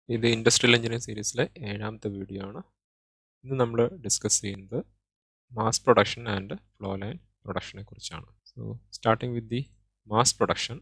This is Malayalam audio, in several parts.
ഇത് ഇൻഡസ്ട്രിയൽ എഞ്ചിനീയറിംഗ് സീരീസിലെ ഏഴാമത്തെ വീഡിയോ ആണ് ഇന്ന് നമ്മൾ ഡിസ്കസ് ചെയ്യുന്നത് mass production and flow line പ്രൊഡക്ഷനെ കുറിച്ചാണ് so starting with the mass production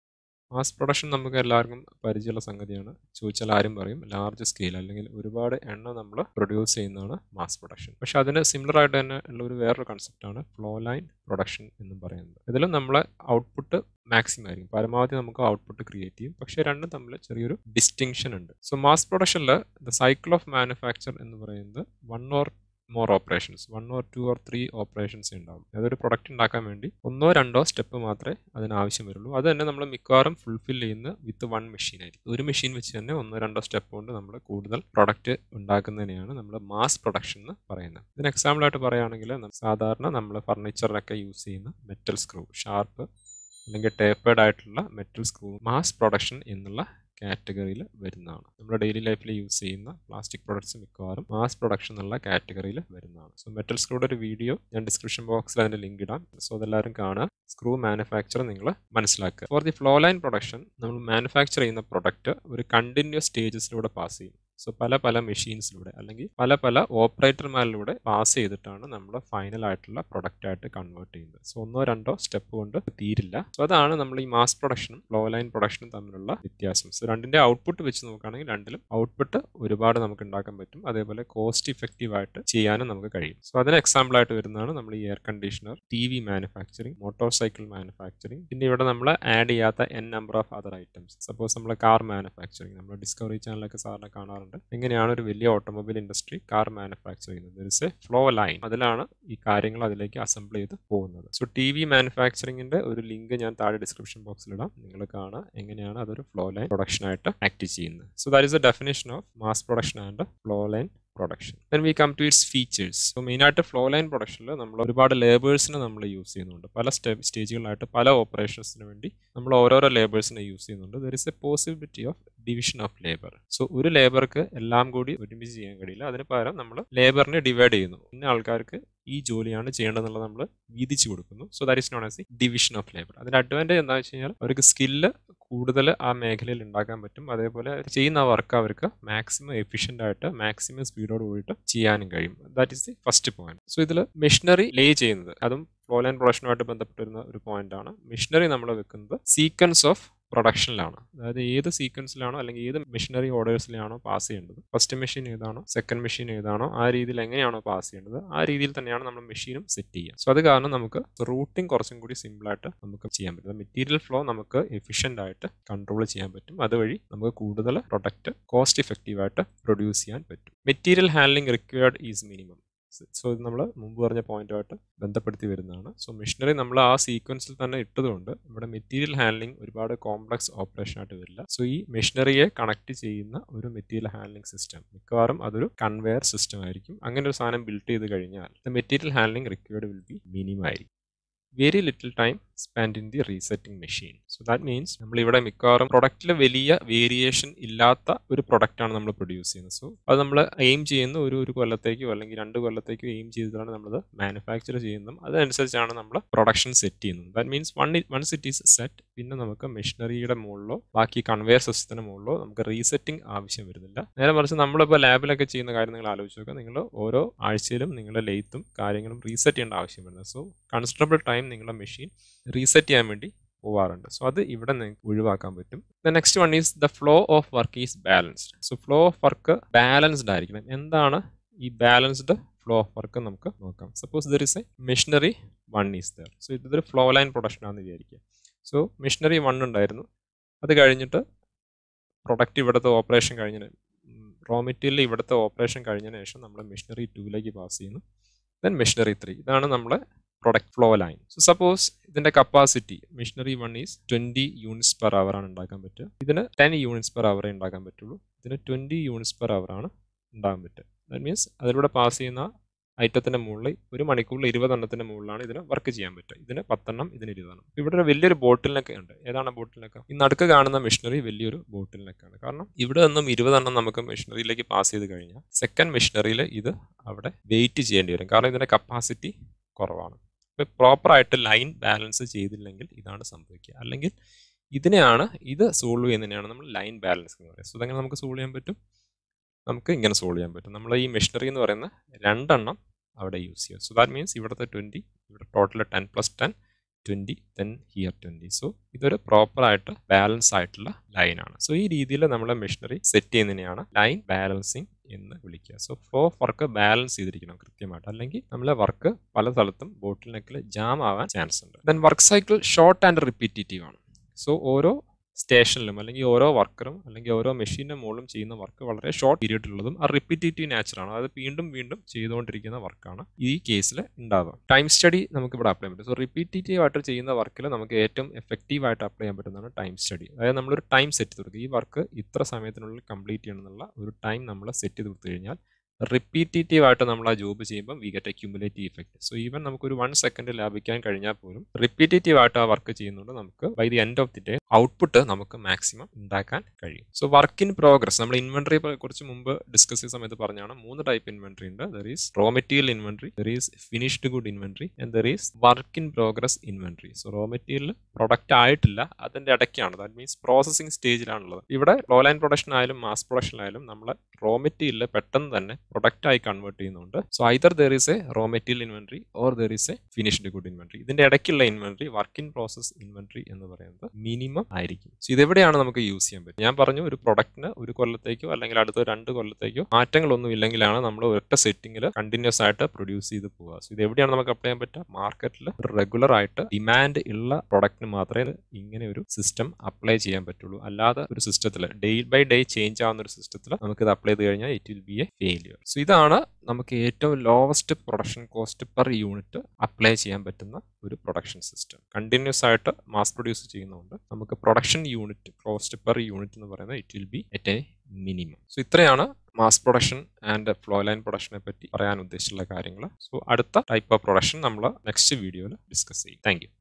mass production നമുക്ക് എല്ലാവർക്കും പരിചയമുള്ള സംഗതിയാണ് ചോദിച്ചാൽ ആരും പറയും ലാർജ് സ്കെയിൽ അല്ലെങ്കിൽ ഒരുപാട് എണ്ണ നമ്മൾ പ്രൊഡ്യൂസ് ചെയ്യുന്നതാണ് മാസ് പ്രൊഡക്ഷൻ പക്ഷെ അതിന് സിമിലർ ആയിട്ട് തന്നെ ഉള്ള ഒരു വേറൊരു കൺസെപ്റ്റാണ് ഫ്ലോ ലൈൻ പ്രൊഡക്ഷൻ എന്നും പറയുന്നത് ഇതിലും നമ്മളെ ഔട്ട്പുട്ട് മാക്സിമം ആയിരിക്കും പരമാവധി നമുക്ക് ഔട്ട്പുട്ട് ക്രിയേറ്റ് ചെയ്യും പക്ഷേ രണ്ടും തമ്മിൽ ചെറിയൊരു ഡിസ്റ്റിങ്ഷൻ ഉണ്ട് സോ മാസ് പ്രൊഡക്ഷനിൽ ദ സൈക്കിൾ ഓഫ് മാനുഫാക്ചർ എന്ന് പറയുന്നത് one or more operations one or two or three operations ഉണ്ടാവും അതൊരു പ്രൊഡക്റ്റ് ഉണ്ടാക്കാൻ വേണ്ടി ഒന്നോ രണ്ടോ സ്റ്റെപ്പ് മാത്രമേ അതിന് ആവശ്യം വരുള്ളൂ അത് തന്നെ നമ്മൾ മിക്കവാറും ഫുൾഫിൽ ചെയ്യുന്ന വിത്ത് വൺ മെഷീൻ ആയിരിക്കും ഒരു മെഷീൻ വെച്ച് തന്നെ ഒന്നോ രണ്ടോ സ്റ്റെപ്പ് കൊണ്ട് നമ്മൾ കൂടുതൽ പ്രൊഡക്റ്റ് ഉണ്ടാക്കുന്നതിനെയാണ് നമ്മൾ മാസ് പ്രൊഡക്ഷൻ എന്ന് പറയുന്നത് ഇതിന് എക്സാമ്പിൾ ആയിട്ട് പറയുകയാണെങ്കിൽ സാധാരണ നമ്മൾ ഫർണിച്ചറിനൊക്കെ യൂസ് ചെയ്യുന്ന മെറ്റൽ സ്ക്രൂ ഷാർപ്പ് അല്ലെങ്കിൽ ടേപ്പേഡ് ആയിട്ടുള്ള മെറ്റൽ സ്ക്രൂ മാസ് പ്രൊഡക്ഷൻ എന്നുള്ള കാറ്റഗറിയിൽ വരുന്നതാണ് നമ്മുടെ ഡെയിലി ലൈഫിൽ യൂസ് ചെയ്യുന്ന പ്ലാസ്റ്റിക് പ്രൊഡക്ട്സ് മിക്കവാറും മാസ് പ്രൊഡക്ഷൻ എന്നുള്ള കാറ്റഗറിയിൽ വരുന്നതാണ് സോ മെറ്റൽ സ്ക്രൂയുടെ ഒരു വീഡിയോ ഞാൻ ഡിസ്ക്രിപ്ഷൻ ബോക്സിൽ അതിൻ്റെ ലിങ്ക് ഇടാം സോ അതെല്ലാവരും കാണുക സ്ക്രൂ മാനുഫാക്ചർ നിങ്ങൾ മനസ്സിലാക്കുക for the flow line production നമ്മൾ മാനുഫാക്ചർ ചെയ്യുന്ന പ്രൊഡക്റ്റ് ഒരു കണ്ടിന്യൂസ് സ്റ്റേജസിലൂടെ പാസ് ചെയ്യും സോ പല പല മെഷീൻസിലൂടെ അല്ലെങ്കിൽ പല പല ഓപ്പറേറ്റർമാരിലൂടെ പാസ് ചെയ്തിട്ടാണ് നമ്മൾ ഫൈനൽ ആയിട്ടുള്ള പ്രൊഡക്റ്റ് ആയിട്ട് കൺവേർട്ട് ചെയ്യുന്നത് സോ ഒന്നോ രണ്ടോ സ്റ്റെപ്പ് കൊണ്ട് തീരില്ല സോ അതാണ് നമ്മൾ ഈ മാസ് പ്രൊഡക്ഷനും ഫ്ലോ ലൈൻ പ്രൊഡക്ഷനും തമ്മിലുള്ള വ്യത്യാസം സോ രണ്ടിന്റെ ഔട്ട്പുട്ട് വെച്ച് നോക്കുകയാണെങ്കിൽ രണ്ടിലും ഔട്ട്പുട്ട് ഒരുപാട് നമുക്ക് ഉണ്ടാക്കാൻ പറ്റും അതേപോലെ കോസ്റ്റ് ഇഫക്റ്റീവ് ആയിട്ട് ചെയ്യാനും നമുക്ക് കഴിയും സോ അതിന് എക്സാമ്പിൾ ആയിട്ട് വരുന്നതാണ് നമ്മൾ ഈ air conditioner T V manufacturing motorcycle manufacturing പിന്നെ ഇവിടെ നമ്മൾ ആഡ് ചെയ്യാത്ത N number of other items suppose നമ്മൾ കാർ മാനുഫാക്ചറിങ് നമ്മൾ ഡിസ്കവറി ചാനലൊക്കെ സാറിന് കാണാറുണ്ട് എങ്ങനെയാണ് ഒരു വലിയ ഓട്ടോമൊബൈൽ ഇൻഡസ്ട്രി കാർ മാനുഫാക്ചർ ചെയ്യുന്നത് ഇറ്റ്സ് എ ഫ്ലോ ലൈൻ അതിലാണ് ഈ കാര്യങ്ങൾ അതിലേക്ക് അസംബിൾ ചെയ്ത് പോകുന്നത് സോ ടി വി മാനുഫാക്ചറിങ്ങിന്റെ ഒരു ലിങ്ക് ഞാൻ താഴെ ഡിസ്ക്രിപ്ഷൻ ബോക്സിൽ ഇടാം നിങ്ങൾ കാണുക എങ്ങനെയാണ് അതൊരു ഫ്ലോ ലൈൻ പ്രൊഡക്ഷൻ ആയിട്ട് ആക്ട് ചെയ്യുന്നത് so that is a definition of mass production and flow line production then we come to its features so മെയിനായിട്ട് ഫ്ലോ ലൈൻ പ്രൊഡക്ഷനിൽ നമ്മൾ ഒരുപാട് ലേബേഴ്സിനെ നമ്മൾ യൂസ് ചെയ്യുന്നുണ്ട് പല സ്റ്റെപ്പ് സ്റ്റേജുകളായിട്ട് പല ഓപ്പറേഷൻസിന് വേണ്ടി നമ്മൾ ഓരോരോ ലേബേഴ്സിനെ യൂസ് ചെയ്യുന്നുണ്ട് there is a possibility of division of labour so ഒരു ലേബർക്ക് എല്ലാം കൂടി ഒരുമിച്ച് ചെയ്യാൻ കഴിയില്ല അതിന് പകരം നമ്മൾ ലേബറിനെ ഡിവൈഡ് ചെയ്യുന്നു ഇന്ന ആൾക്കാർക്ക് ഈ ജോലിയാണ് ചെയ്യേണ്ടതെന്നുള്ളത് നമ്മൾ വീതിച്ചു കൊടുക്കുന്നു so that is known as a division of labour അതിന്റെ അഡ്വാൻറ്റേജ് എന്താണെന്ന് വെച്ച് കഴിഞ്ഞാൽ അവർക്ക് സ്കില്ല് കൂടുതൽ ആ മേഖലയിൽ ഉണ്ടാക്കാൻ പറ്റും അതേപോലെ ചെയ്യുന്ന വർക്ക് അവർക്ക് മാക്സിമം എഫിഷ്യൻ്റ് ആയിട്ട് മാക്സിമം സ്പീഡോട് കൂടിയിട്ട് ചെയ്യാനും കഴിയും that is the first point so ഇതിൽ മെഷീനറി ലേ ചെയ്യുന്നത് അതും ഫ്ലോ ലൈൻ പ്രൊഡക്ഷനുമായിട്ട് ബന്ധപ്പെട്ട് വരുന്ന ഒരു പോയിന്റ് ആണ് മെഷീനറി നമ്മൾ വെക്കുന്നത് സീക്വൻസ് ഓഫ് പ്രൊഡക്ഷനിലാണ് അതായത് ഏത് സീക്വൻസിലാണോ അല്ലെങ്കിൽ ഏത് മെഷീനറി ഓർഡേഴ്സിലാണോ പാസ് ചെയ്യേണ്ടത് ഫസ്റ്റ് മെഷീൻ ഏതാണോ സെക്കൻഡ് മെഷീൻ ഏതാണോ ആ രീതിയിൽ എങ്ങനെയാണോ പാസ് ചെയ്യേണ്ടത് ആ രീതിയിൽ തന്നെയാണ് നമ്മൾ മെഷീനും സെറ്റ് ചെയ്യുക സോ അത് കാരണം നമുക്ക് റൂട്ടിംഗ് കുറച്ചും കൂടി സിമ്പിളായിട്ട് നമുക്ക് ചെയ്യാൻ പറ്റും മെറ്റീരിയൽ ഫ്ലോ നമുക്ക് എഫിഷ്യൻ്റ് ആയിട്ട് കൺട്രോൾ ചെയ്യാൻ പറ്റും അതുവഴി നമുക്ക് കൂടുതൽ പ്രൊഡക്റ്റ് കോസ്റ്റ് ഇഫക്റ്റീവ് ആയിട്ട് പ്രൊഡ്യൂസ് ചെയ്യാൻ പറ്റും material handling required is minimum so ഇത് നമ്മൾ മുമ്പ് പറഞ്ഞ പോയിന്റുമായിട്ട് ബന്ധപ്പെടുത്തി വരുന്നതാണ് സോ മെഷീനറി നമ്മൾ ആ സീക്വൻസിൽ തന്നെ ഇട്ടതുകൊണ്ട് ഇവിടെ മെറ്റീരിയൽ ഹാൻഡ്ലിംഗ് ഒരുപാട് കോംപ്ലക്സ് ഓപ്പറേഷൻ ആയിട്ട് വരില്ല സോ ഈ മെഷീനറിയെ കണക്ട് ചെയ്യുന്ന ഒരു മെറ്റീരിയൽ ഹാൻഡ്ലിംഗ് സിസ്റ്റം മിക്കവാറും അതൊരു കൺവെയർ സിസ്റ്റം ആയിരിക്കും അങ്ങനെ ഒരു സാധനം ബിൽഡ് ചെയ്ത് കഴിഞ്ഞാൽ the material handling required will be minimum ആയിരിക്കും very little time spend in the resetting machine so that means നമ്മൾ ഇവിടെ മിക്കവാറും പ്രൊഡക്റ്റിൽ വലിയ വേരിയേഷൻ ഇല്ലാത്ത ഒരു പ്രൊഡക്റ്റാണ് നമ്മൾ പ്രൊഡ്യൂസ് ചെയ്യുന്നത് സോ അത് നമ്മൾ എയിം ചെയ്യുന്ന ഒരു ഒരു കൊല്ലത്തേക്കോ അല്ലെങ്കിൽ രണ്ട് കൊല്ലത്തേക്കോ എയിം ചെയ്തിട്ടാണ് നമ്മളത് മാനുഫാക്ചർ ചെയ്യുന്നതും അതനുസരിച്ചാണ് നമ്മൾ പ്രൊഡക്ഷൻ സെറ്റ് ചെയ്യുന്നത് that means one once it is set പിന്നെ നമുക്ക് മെഷീനറിയുടെ മുകളിലോ ബാക്കി കൺവെയർ സിസ്റ്റത്തിന് മുകളിലോ നമുക്ക് റീസെറ്റിംഗ് ആവശ്യം വരുന്നില്ല നേരെ മറിച്ച് നമ്മളിപ്പോൾ ലാബിലൊക്കെ ചെയ്യുന്ന കാര്യം നിങ്ങൾ ആലോചിച്ച് നോക്കുക നിങ്ങൾ ഓരോ ആഴ്ചയിലും നിങ്ങളുടെ ലെയ്ത്തും കാര്യങ്ങളും റീസെറ്റ് ചെയ്യേണ്ട ആവശ്യം വരുന്നത് സോ കൺസിഡറബിൾ ടൈം നിങ്ങളുടെ മെഷീൻ റീസെറ്റ് ചെയ്യാൻ വേണ്ടി പോവാറുണ്ട് സോ അത് ഇവിടെ നിങ്ങൾക്ക് ഒഴിവാക്കാൻ പറ്റും the next one is the flow of work is balanced so flow of work balanced ആയിരിക്കണം എന്താണ് ഈ ബാലൻസ്ഡ് ഫ്ലോ ഓഫ് വർക്ക് നമുക്ക് നോക്കാം suppose there is a machinery one is there so ഇതൊരു ഫ്ലോ ലൈൻ പ്രൊഡക്ഷൻ ആണെന്ന് വിചാരിക്കുക സോ മെഷീനറി വൺ ഉണ്ടായിരുന്നു അത് കഴിഞ്ഞിട്ട് പ്രൊഡക്റ്റ് ഇവിടുത്തെ ഓപ്പറേഷൻ കഴിഞ്ഞതിന് റോ മെറ്റീരിയൽ ഇവിടുത്തെ ഓപ്പറേഷൻ കഴിഞ്ഞതിന് ശേഷം നമ്മൾ മെഷീനറി ടൂയിലേക്ക് പാസ് ചെയ്യുന്നു ദെൻ മെഷീനറി ത്രീ ഇതാണ് നമ്മളെ product flow line so suppose ഇതിന്റെ capacity machinery one is twenty units per hour ആണ് ഉണ്ടാക്കാൻ പറ്റുക ഇതിന് ടെൻ യൂണിറ്റ്സ് പെർ അവറേ ഉണ്ടാക്കാൻ പറ്റുള്ളൂ ഇതിന് ട്വന്റി യൂണിറ്റ്സ് പെർ അവർ ആണ് ഉണ്ടാകാൻ പറ്റുക ദാറ്റ് മീൻസ് അതിലൂടെ പാസ് ചെയ്യുന്ന ഐറ്റത്തിന്റെ മുകളിൽ ഒരു മണിക്കൂറിൽ ഇരുപതെണ്ണത്തിന്റെ മുകളിലാണ് ഇതിന് വർക്ക് ചെയ്യാൻ പറ്റുക ഇതിന് പത്തെണ്ണം ഇതിന് ഇരുപതെണ്ണം ഇവിടെ ഒരു വലിയൊരു ബോട്ടിലിനൊക്കെ ഉണ്ട് ഏതാണ് ബോട്ടിലിനൊക്കെ ഈ നടുക്ക് കാണുന്ന മെഷീനറി വലിയൊരു ബോട്ടിലിനൊക്കാണ് കാരണം ഇവിടെ നിന്നും ഇരുപതെണ്ണം നമുക്ക് മെഷീനറിയിലേക്ക് പാസ് ചെയ്ത് കഴിഞ്ഞാൽ സെക്കൻഡ് മെഷീനറിയിൽ ഇത് അവിടെ വെയിറ്റ് ചെയ്യേണ്ടി വരും കാരണം ഇതിന്റെ കപ്പാസിറ്റി കുറവാണ് ഇപ്പോൾ പ്രോപ്പറായിട്ട് ലൈൻ ബാലൻസ് ചെയ്തില്ലെങ്കിൽ ഇതാണ് സംഭവിക്കുക അല്ലെങ്കിൽ ഇതിനെയാണ് ഇത് സോൾവ് ചെയ്യുന്നതിനെയാണ് നമ്മൾ ലൈൻ ബാലൻസ് എന്ന് പറയുന്നത് സോ ഇതെങ്ങനെ നമുക്ക് സോൾവ് ചെയ്യാൻ പറ്റും നമുക്ക് ഇങ്ങനെ സോൾവ് ചെയ്യാൻ പറ്റും നമ്മൾ ഈ മെഷീനറി എന്ന് പറയുന്ന രണ്ടെണ്ണം അവിടെ യൂസ് ചെയ്യുക സോ ദാറ്റ് മീൻസ് ഇവിടുത്തെ ട്വൻറ്റി ഇവിടെ total ten plus ten twenty then here twenty so ഇതൊരു പ്രോപ്പറായിട്ട് ബാലൻസ് ആയിട്ടുള്ള ലൈനാണ് സോ ഈ രീതിയിൽ നമ്മളെ മെഷീനറി സെറ്റ് ചെയ്യുന്നതിനെയാണ് ലൈൻ ബാലൻസിങ് എന്ന് വിളിക്കുക സോ ഫ്ലോ വർക്ക് ബാലൻസ് ചെയ്തിരിക്കണം കൃത്യമായിട്ട് അല്ലെങ്കിൽ നമ്മളെ വർക്ക് പല സ്ഥലത്തും ബോട്ടിൽ നെക്കിൽ ജാം ആവാൻ ചാൻസ് ഉണ്ട് then work cycle short and repetitive ആണ് സോ ഓരോ സ്റ്റേഷനിലും അല്ലെങ്കിൽ ഓരോ വർക്കറും അല്ലെങ്കിൽ ഓരോ മെഷീൻ്റെ മുകളിലും ചെയ്യുന്ന വർക്ക് വളരെ ഷോർട്ട് പീരീഡിലുള്ളതും ആ റിപ്പീറ്റേറ്റീവ് നാച്ചറാണ് അത് വീണ്ടും വീണ്ടും ചെയ്തുകൊണ്ടിരിക്കുന്ന വർക്കാണ് ഈ കേസിൽ ഉണ്ടാവുക ടൈം സ്റ്റഡി നമുക്ക് ഇവിടെ അപ്ലൈ ചെയ്യാൻ പറ്റും സോ റിപ്പീറ്റേറ്റീവ് ആയിട്ട് ചെയ്യുന്ന വർക്കിൽ നമുക്ക് ഏറ്റവും എഫക്റ്റീവ് ആയിട്ട് അപ്ലൈ ചെയ്യാൻ പറ്റുന്നതാണ് ടൈം സ്റ്റഡി അതായത് നമ്മളൊരു ടൈം സെറ്റ് കൊടുക്കുക ഈ വർക്ക് ഇത്ര സമയത്തിനുള്ളിൽ കംപ്ലീറ്റ് ചെയ്യണമെന്നുള്ള ഒരു ടൈം നമ്മൾ സെറ്റ് ചെയ്ത് കൊടുത്തു കഴിഞ്ഞാൽ റിപ്പീറ്റേറ്റീവ് ആയിട്ട് നമ്മൾ ആ ജോബ് ചെയ്യുമ്പോൾ we get a cumulative effect so even നമുക്കൊരു വൺ സെക്കൻഡ് ലാഭിക്കാൻ കഴിഞ്ഞാൽ പോലും റിപ്പീറ്റേറ്റീവ് ആയിട്ട് ആ വർക്ക് ചെയ്യുന്നുണ്ട് നമുക്ക് by the end of the day output നമുക്ക് മാക്സിമം ഉണ്ടാക്കാൻ കഴിയും സോ വർക്ക് ഇൻ പ്രോഗ്രസ് നമ്മൾ ഇൻവെന്ററി കുറിച്ച് മുമ്പ് ഡിസ്കസ് ചെയ്ത സമയത്ത് പറഞ്ഞാണ് മൂന്ന് ടൈപ്പ് ഇൻവെന്ററി ഉണ്ട് there is raw material inventory there is finished good inventory and there is work in progress inventory so raw material product ആയിട്ടില്ല അതിന്റെ ഇടയ്ക്കാണ് ദാറ്റ് മീൻസ് പ്രോസസിംഗ് സ്റ്റേജിലാണുള്ളത് ഇവിടെ ലോ ലൈൻ പ്രൊഡക്ഷൻ ആയാലും മാസ് പ്രൊഡക്ഷൻ ആയാലും നമ്മൾ റോ മെറ്റീരിയൽ പെട്ടെന്ന് തന്നെ പ്രൊഡക്റ്റ് ആയി കൺവേർട്ട് ചെയ്യുന്നുണ്ട് so either there is a raw material inventory or there is a finished good inventory ഇതിന്റെ ഇടയ്ക്കുള്ള inventory work in process inventory എന്ന് പറയുന്നത് മിനിമം ആയിരിക്കും സോ ഇതെവിടെയാണ് നമുക്ക് യൂസ് ചെയ്യാൻ പറ്റും ഞാൻ പറഞ്ഞു ഒരു പ്രൊഡക്റ്റിന് ഒരു കൊല്ലത്തേക്കോ അല്ലെങ്കിൽ അടുത്ത രണ്ട് കൊല്ലത്തേക്കോ മാറ്റങ്ങളൊന്നും ഇല്ലെങ്കിലാണ് നമ്മൾ ഒറ്റ സെറ്റിംഗിൽ കണ്ടിന്യൂസ് ആയിട്ട് പ്രൊഡ്യൂസ് ചെയ്ത് പോവുക സോ ഇത് എവിടെയാണ് നമുക്ക് അപ്ലൈ ചെയ്യാൻ പറ്റുക മാർക്കറ്റിൽ റെഗുലർ ആയിട്ട് ഡിമാൻഡ് ഉള്ള പ്രൊഡക്റ്റിന് മാത്രമേ ഇങ്ങനെ ഒരു സിസ്റ്റം അപ്ലൈ ചെയ്യാൻ പറ്റുള്ളൂ അല്ലാതെ ഒരു സിസ്റ്റത്തിൽ ഡേ ബൈ ഡേ ചേഞ്ച് ആവുന്ന ഒരു സിസ്റ്റത്തിൽ നമുക്ക് ഇത് അപ്ലൈ ചെയ്ത് കഴിഞ്ഞാൽ it will be a failure so ഇതാണ് നമുക്ക് ഏറ്റവും lowest production cost per unit apply ചെയ്യാൻ പറ്റുന്ന ഒരു പ്രൊഡക്ഷൻ സിസ്റ്റം കണ്ടിന്യൂസ് ആയിട്ട് മാസ് പ്രൊഡ്യൂസ് ചെയ്യുന്നതുകൊണ്ട് നമുക്ക് production unit cost per unit എന്ന് പറയുന്നത് it will be at a minimum so ഇത്രയാണ് mass production and flow line പ്രൊഡക്ഷനെ പറ്റി പറയാൻ ഉദ്ദേശിച്ചുള്ള കാര്യങ്ങൾ സോ അടുത്ത ടൈപ്പ് ഓഫ് പ്രൊഡക്ഷൻ നമ്മൾ നെക്സ്റ്റ് വീഡിയോയിൽ ഡിസ്കസ് ചെയ്യും താങ്ക്